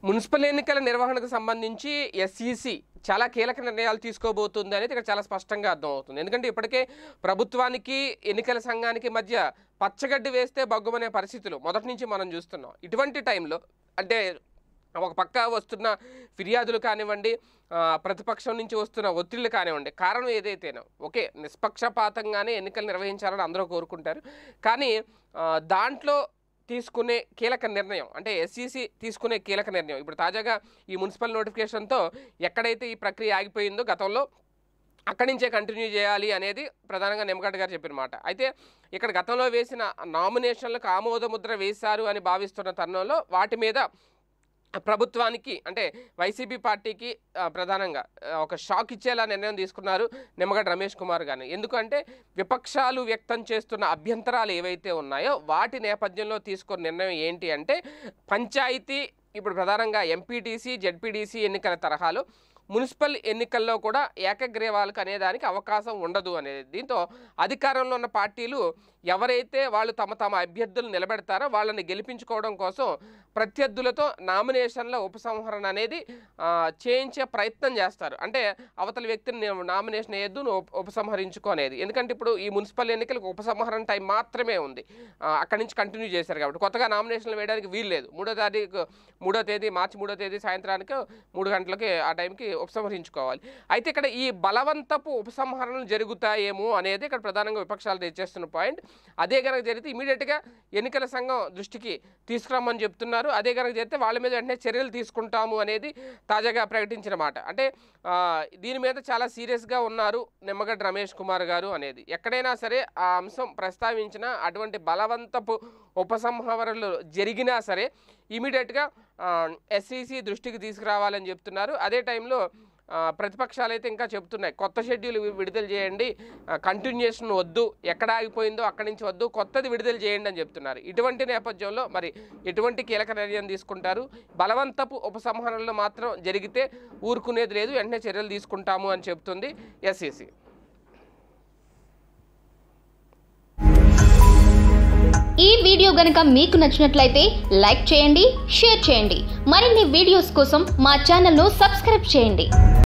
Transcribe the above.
municipal ఎన్నికల నిర్వహణకు సంబంధించి ఎస్ఈసి చాలా కీలక నిర్ణయాలు తీసుకోబోతుంది అనేది ఇక్కడ చాలా స్పష్టంగా అర్థమవుతుంది ఎందుకంటే ఇప్పటికే ప్రభుత్వానికి ఎన్నికల సంఘానికి మధ్య పచ్చగడ్డి వేస్తే బగ్గుమనే పరిస్థితులు మొదటి నుంచి మనం చూస్తున్నాం ఇటువంటి టైంలో అంటే ఒక పక్క వస్తున్న ఫిర్యాదులు కానివ్వండి ఆ, ప్రతిపక్షం నుంచి వస్తున్న ఒత్తిళ్లు కానివ్వండి కారణం ఏదైతేనో ఓకే నిష్పక్షపాతంగానే ఎన్నికలు నిర్వహించాలని అందరూ కోరుకుంటారు కానీ ఆ, దాంట్లో తీసుకునే కీలక నిర్ణయం అంటే ఎస్సీసీ తీసుకునే కీలక నిర్ణయం ఇప్పుడు తాజాగా ఈ మున్సిపల్ నోటిఫికేషన్తో ఎక్కడైతే ఈ ప్రక్రియ ఆగిపోయిందో గతంలో అక్కడి నుంచే కంటిన్యూ చేయాలి అనేది ప్రధానంగా నిమ్మగడ్డ గారు చెప్పిన మాట అయితే ఇక్కడ గతంలో వేసిన నామినేషన్లకు ఆమోద ముద్ర వేశారు అని భావిస్తున్న తరుణంలో వాటి మీద ప్రభుత్వానికి అంటే వైసీపీ పార్టీకి ఆ, ప్రధానంగా ఆ, ఒక షాక్ ఇచ్చేలా నిర్ణయం తీసుకున్నారు నిమ్మగడ్డ రమేష్ కుమార్ గారిని ఎందుకంటే విపక్షాలు వ్యక్తం చేస్తున్న అభ్యంతరాలు ఏవైతే ఉన్నాయో వాటి నేపథ్యంలో తీసుకున్న నిర్ణయం ఏంటి అంటే పంచాయతీ ఇప్పుడు ప్రధానంగా ఎంపీటీసీ జెడ్పీటీసీ ఎన్నికల తరహాలో మున్సిపల్ ఎన్నికల్లో కూడా ఏకగ్రీవాలకు అనేదానికి అవకాశం ఉండదు అనేది దీంతో అధికారంలో ఉన్న పార్టీలు ఎవరైతే వాళ్ళు తమ తమ అభ్యర్థులు నిలబెడతారో వాళ్ళని గెలిపించుకోవడం కోసం ప్రత్యర్థులతో నామినేషన్ల ఉపసంహరణ అనేది ఆ, చేయించే ప్రయత్నం చేస్తారు అంటే అవతల వ్యక్తిని నేను నామినేషన్ వేయద్దు నువ్వు ఉప- ఉపసంహరించుకో అనేది ఎందుకంటే ఇప్పుడు ఈ మున్సిపల్ ఎన్నికలకు ఉపసంహరణ టైం మాత్రమే ఉంది ఆ, అక్కడి నుంచి కంటిన్యూ చేశారు కాబట్టి కొత్తగా నామినేషన్లు వేయడానికి వీలు లేదు మూడో తారీఖు మూడో తేదీ మార్చి మూడో తేదీ సాయంత్రానికి మూడు గంటలకి ఆ టైంకి ఉపసంహరించుకోవాలి అయితే ఇక్కడ ఈ బలవంతపు ఉపసంహరణలు జరుగుతాయేమో అనేది ఇక్కడ ప్రధానంగా విపక్షాలు తెచ్చేస్తున్న పాయింట్ అదే కనుక జరిగితే ఇమీడియట్గా ఎన్నికల సంఘం దృష్టికి తీసుకురమ్మని చెప్తున్నారు అదే కనుక జరిగితే వాళ్ళ మీద వెంటనే చర్యలు తీసుకుంటాము అనేది తాజాగా ప్రకటించిన మాట అంటే ఆ, దీని మీద చాలా సీరియస్గా ఉన్నారు నిమ్మగడ్డ రమేష్ కుమార్ గారు అనేది ఎక్కడైనా సరే ఆ అంశం ప్రస్తావించిన అటువంటి బలవంతపు ఉపసంహరణలు జరిగినా సరే ఇమీడియట్గా ఎస్ఈసి దృష్టికి తీసుకురావాలని చెప్తున్నారు అదే టైంలో ఆ, ప్రతిపక్షాలు అయితే ఇంకా చెప్తున్నాయి కొత్త షెడ్యూల్ వి- విడుదల చేయండి కంటిన్యూషన్ వద్దు ఎక్కడ ఆగిపోయిందో అక్కడి నుంచి వద్దు కొత్తది విడుదల చేయండి అని చెప్తున్నారు ఇటువంటి నేపథ్యంలో మరి ఎటువంటి కీలక నిర్ణయం తీసుకుంటారు బలవంతపు ఉపసంహరణలు మాత్రం జరిగితే ఊరుకునేది లేదు వెంటనే చర్యలు తీసుకుంటాము అని చెప్తుంది ఎస్ఈసి ఈ వీడియో గనుక మీకు నచ్చినట్లయితే లైక్ చేయండి షేర్ చేయండి మరిన్ని వీడియోస్ కోసం మా ఛానల్ను సబ్స్క్రైబ్ చేయండి